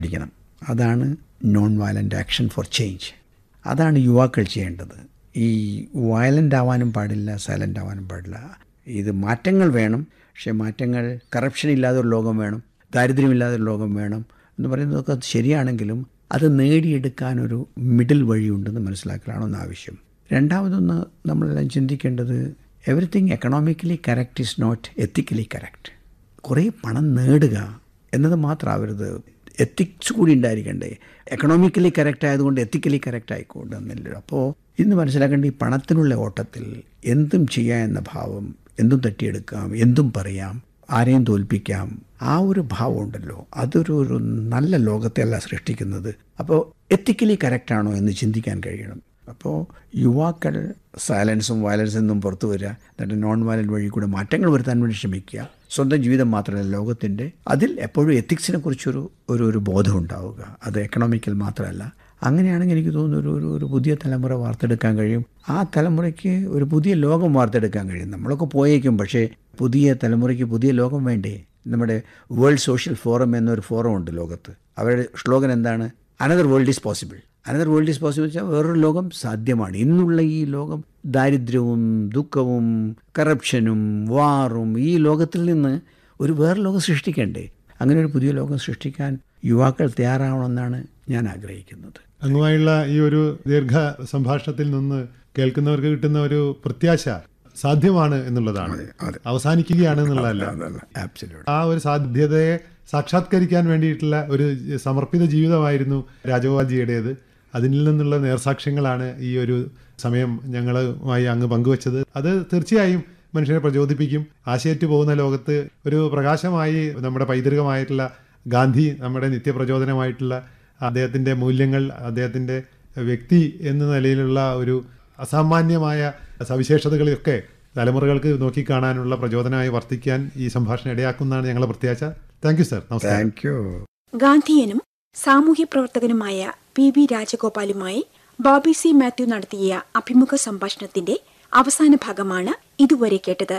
പഠിക്കണം അതാണ് non violent action for change അതാണ് യുവാക്കൾ ചെയ്യേണ്ടത് ഈ വയലൻ്റ് ആവാനും പാടില്ല സൈലൻ്റ് ആവാനും പാടില്ല ഇത് മാറ്റങ്ങൾ വേണം പക്ഷേ മാറ്റങ്ങൾ കറപ്ഷൻ ഇല്ലാതെ ഒരു ലോകം വേണം ദാരിദ്ര്യമില്ലാതെ ഒരു ലോകം വേണം എന്ന് പറയുന്നതൊക്കെ ശരിയാണെങ്കിലും അത് നേടിയെടുക്കാനൊരു മിഡിൽ വഴിയുണ്ടെന്ന് മനസ്സിലാക്കലാണ് ഒന്ന് ആവശ്യം രണ്ടാമതൊന്ന് നമ്മളെല്ലാം ചിന്തിക്കേണ്ടത് everything economically correct is not ethically correct കുറേ പണം നേടുക എന്നത് മാത്രമാവരുത് എത്തിക്സ് കൂടി ഉണ്ടായിരിക്കണ്ടേ എക്കണോമിക്കലി കറക്റ്റ് ആയതുകൊണ്ട് എത്തിക്കലി കറക്റ്റ് ആയിക്കോട്ടെ എന്നല്ലോ അപ്പോൾ ഇന്ന് മനസ്സിലാക്കേണ്ട ഈ പണത്തിനുള്ള ഓട്ടത്തിൽ എന്തും ചെയ്യാം എന്ന ഭാവം എന്തും തട്ടിയെടുക്കാം എന്തും പറയാം ആരെയും തോൽപ്പിക്കാം ആ ഒരു ഭാവം ഉണ്ടല്ലോ അതൊരു ഒരു നല്ല ലോകത്തെയല്ല സൃഷ്ടിക്കുന്നത് അപ്പോൾ എത്തിക്കലി കറക്റ്റാണോ എന്ന് ചിന്തിക്കാൻ കഴിയണം അപ്പോൾ യുവാക്കൾ സയലൻസും വയലൻസും നിന്നും പുറത്തു വരിക എന്നിട്ട് നോൺ വയലൻറ്റ് വഴി കൂടെ മാറ്റങ്ങൾ വരുത്താൻ വേണ്ടി ശ്രമിക്കുക സ്വന്തം ജീവിതം മാത്രമല്ല ലോകത്തിൻ്റെ അതിൽ എപ്പോഴും എത്തിക്സിനെ കുറിച്ചൊരു ഒരു ഒരു ബോധം ഉണ്ടാവുക അത് എക്കണോമിക്കൽ മാത്രമല്ല അങ്ങനെയാണെങ്കിൽ എനിക്ക് തോന്നുന്നു ഒരു ഒരു ഒരു പുതിയ തലമുറ വാർത്തെടുക്കാൻ കഴിയും ആ തലമുറയ്ക്ക് ഒരു പുതിയ ലോകം വാർത്തെടുക്കാൻ കഴിയും നമ്മളൊക്കെ പോയേക്കും പക്ഷേ പുതിയ തലമുറയ്ക്ക് പുതിയ ലോകം വേണ്ടേ നമ്മുടെ വേൾഡ് സോഷ്യൽ ഫോറം എന്നൊരു ഫോറം ഉണ്ട് ലോകത്ത് അവരുടെ സ്ലോഗൻ എന്താണ് another world is possible another world is possible വെച്ചാൽ വേറൊരു ലോകം സാധ്യമാണ് ഇന്നുള്ള ഈ ലോകം ദാരിദ്ര്യവും ദുഃഖവും കറപ്ഷനും വാറും ഈ ലോകത്തിൽ നിന്ന് ഒരു വേറെ ലോകം സൃഷ്ടിക്കണ്ടേ അങ്ങനെ ഒരു പുതിയ ലോകം സൃഷ്ടിക്കാൻ യുവാക്കൾ തയ്യാറാവണമെന്നാണ് ഞാൻ ആഗ്രഹിക്കുന്നത് അങ്ങുമായുള്ള ഈ ഒരു ദീർഘ സംഭാഷണത്തിൽ നിന്ന് കേൾക്കുന്നവർക്ക് കിട്ടുന്ന ഒരു പ്രത്യാശ സാധ്യമാണ് എന്നുള്ളതാണ് അവസാനിക്കുകയാണ് എന്നുള്ളതല്ല ആബ്സല്യൂട്ട് ആ ഒരു സാധ്യതയെ സാക്ഷാത്കരിക്കാൻ വേണ്ടിയിട്ടുള്ള ഒരു സമർപ്പിത ജീവിതമായിരുന്നു രാജഗോപാൽജിയുടേത് അതിൽ നിന്നുള്ള നേർസാക്ഷ്യങ്ങളാണ് ഈ ഒരു സമയം ഞങ്ങളുമായി അങ്ങ് പങ്കുവച്ചത് അത് തീർച്ചയായും മനുഷ്യനെ പ്രചോദിപ്പിക്കും ആശയറ്റ് പോകുന്ന ലോകത്ത് ഒരു പ്രകാശമായി നമ്മുടെ പൈതൃകമായിട്ടുള്ള ഗാന്ധി നമ്മുടെ നിത്യപ്രചോദനമായിട്ടുള്ള അദ്ദേഹത്തിൻ്റെ മൂല്യങ്ങൾ അദ്ദേഹത്തിൻ്റെ വ്യക്തി എന്ന നിലയിലുള്ള ഒരു അസാമാന്യമായ സവിശേഷതകളൊക്കെ തലമുറകൾക്ക് നോക്കിക്കാണാനുള്ള പ്രചോദനമായി വർത്തിക്കാൻ ഈ സംഭാഷണം ഇടയാക്കുന്നതാണ് ഞങ്ങളുടെ പ്രത്യാശ താങ്ക് യു സർ നമസ്കാരം താങ്ക് യു ഗാന്ധിയനും സാമൂഹ്യ പ്രവർത്തകനുമായ പി വി രാജഗോപാലുമായി ബോബി സി മാത്യു നടത്തിയ അഭിമുഖ സംഭാഷണത്തിന്റെ അവസാന ഭാഗമാണ് ഇതുവരെ കേട്ടത്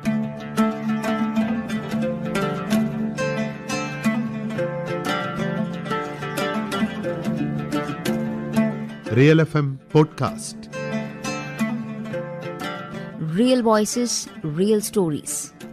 real F M podcast Real voices, real stories.